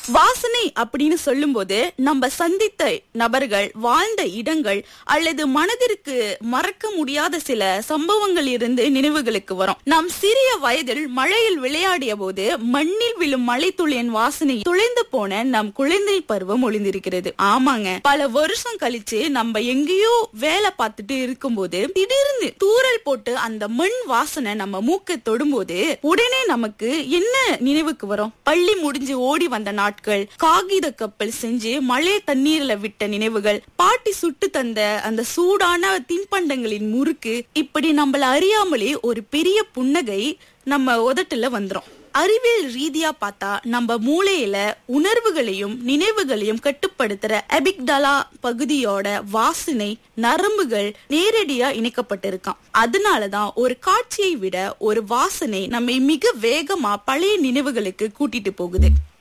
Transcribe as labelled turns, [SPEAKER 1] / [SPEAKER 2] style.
[SPEAKER 1] வாசனை அப்படின்னு சொல்லும்போது நம்ம சந்தித்த நபர்கள் வாழ்ந்த இடங்கள் அல்லது மனதிற்கு மறக்க முடியாத சில சம்பவங்கள் இருந்து நினைவுகளுக்கு வரும் நாம் சிறிய வயதில் மழையில் விளையாடிய போது மண்ணில் விழும் மழைத்துளியின் வாசனை துளைந்து போன நம் குழந்தை பருவம் ஒளிந்திருக்கிறது ஆமாங்க பல வருஷம் கழிச்சு நம்ம எங்கேயோ வேலை பார்த்துட்டு இருக்கும்போது திடீர்னு தூறல் போட்டு அந்த மண் வாசனை நம்ம மூக்கை தொடும்போது உடனே நமக்கு என்ன நினைவுக்கு வரும் பள்ளி முடிஞ்சு ஓடி வந்த நாட்கள் காகித கப்பல் செஞ்சு மழை தண்ணீர்ல விட்ட நினைவுகள் பாட்டி சுட்டு தந்த அந்த சூடான தின்பண்டங்களின் முறுக்கு இப்படி நம்மள அறியாமலே ஒரு பெரிய புன்னகை நம்ம உதட்டுல வந்துரும் அறிவியல் ரீதியா பார்த்தா நம்ம மூளையில உணர்வுகளையும் நினைவுகளையும் கட்டுப்படுத்துற எபிக்டலா பகுதியோட வாசனை நரம்புகள் நேரடியா இணைக்கப்பட்டிருக்கான் அதனாலதான் ஒரு காட்சியை விட ஒரு வாசனை நம்மை மிக வேகமா பழைய நினைவுகளுக்கு கூட்டிட்டு போகுது